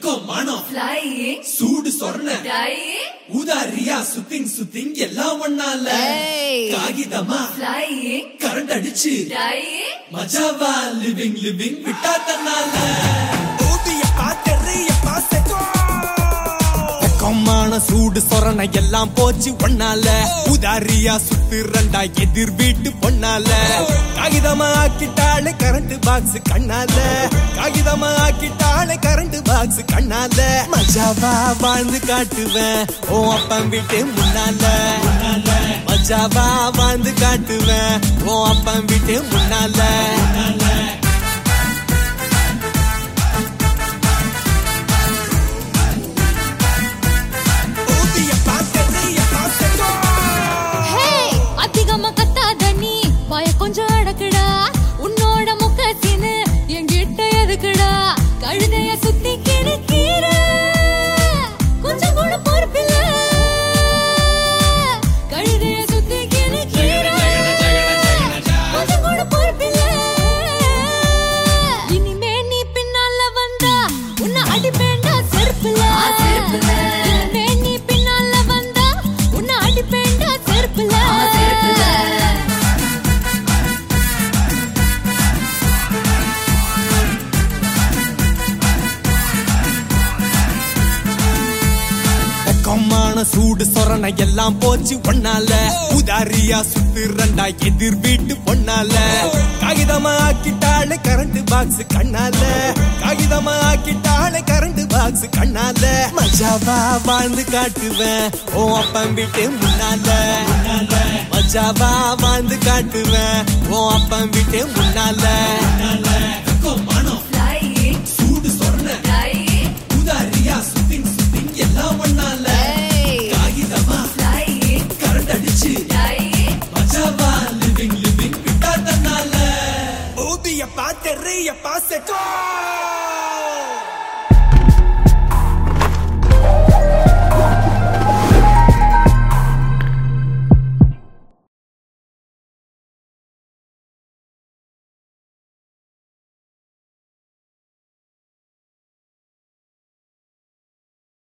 வெக்கம் மனம் flying, சூடு சொர்ண dying, உதாரியா சுத்திங் சுத்திங் எல்லாம் ஒண்ணால ஏய். காகிதமா flying, கரண்ட் அடிச்சு dying. மஜாவா லிவிங் லிவிங் விட்டா தன்னால ஊதிய பாத்தெறிய பாசக்கோ வெக்கமான சூடு சொரண எல்லாம் போச்சு ஒண்ணால உதாரியா சுத்து ரெண்டா எதிர் வீட்டு பொண்ணால காகிதமா ஆக்கிட்டாளே கரண்ட் பாக்ஸ் கண்ணால காகிதமா ஆக்கிட்டாளே கரண்ட் பாக்ஸ் கண்ணால மஜாவா வாழ்ந்து காட்டுவேன் ஓ அப்பன் வீட்டு முன்னால மஜாவா வாழ்ந்து காட்டுவேன் ஓ அப்பன் வீட்டு முன்னால ஊதிய பாத்தெறிய பாசக்கோ ஹே அதிகமா கத்தாத நீ வாய கொஞ்சம் அடக்குடா உன்னோட முக்கத்தின்னு என்கிட்ட எதுக்குடா கழுதைய சுத்தி கிணக்கீர கொஞ்சம் கூட பொறுப்பில்ல கழுதைய சுத்தி கிணக்கீர கொஞ்சம் கூட பொறுப்பில்ல இனிமே நீ பின்னால வந்தா உன்னை அடிப்பேண்டா செருப்புல செருப்புல. இனிமே நீ பின்னால வந்தா உன்னை அடிப்பேண்டா செருப்புல செருப்புல. வெக்கமான சூடு சொரண எல்லாம் போச்சு ஒண்ணால உதாரியா சுத்து ரெண்டா எதிர் வீட்டு பொண்ணால காகிதமா ஆக்கிட்டாளே கரண்ட் பாக்ஸ் கண்ணால காகிதமா ஆக்கிட்டாளே கரண்ட் பாக்ஸ் கண்ணால மஜாவா வாழ்ந்து காட்டுவேன் ஓ அப்பன் வீட்டு முன்னால மஜாவா வாழ்ந்து காட்டுவேன் ஓ அப்பன் வீட்டு முன்னால வெக்கம் மனம் Flying, சூடு சொர்ண dying, உதாரியா சுத்திங் சுத்திங் எல்லாம் ஒண்ணால ஏய். காகிதமா flying, கரண்ட் அடிச்சு dying. மஜாவா லிவிங் லிவிங் விட்டா தன்னால ஊதிய பாத்தெறிய பாசக்கோ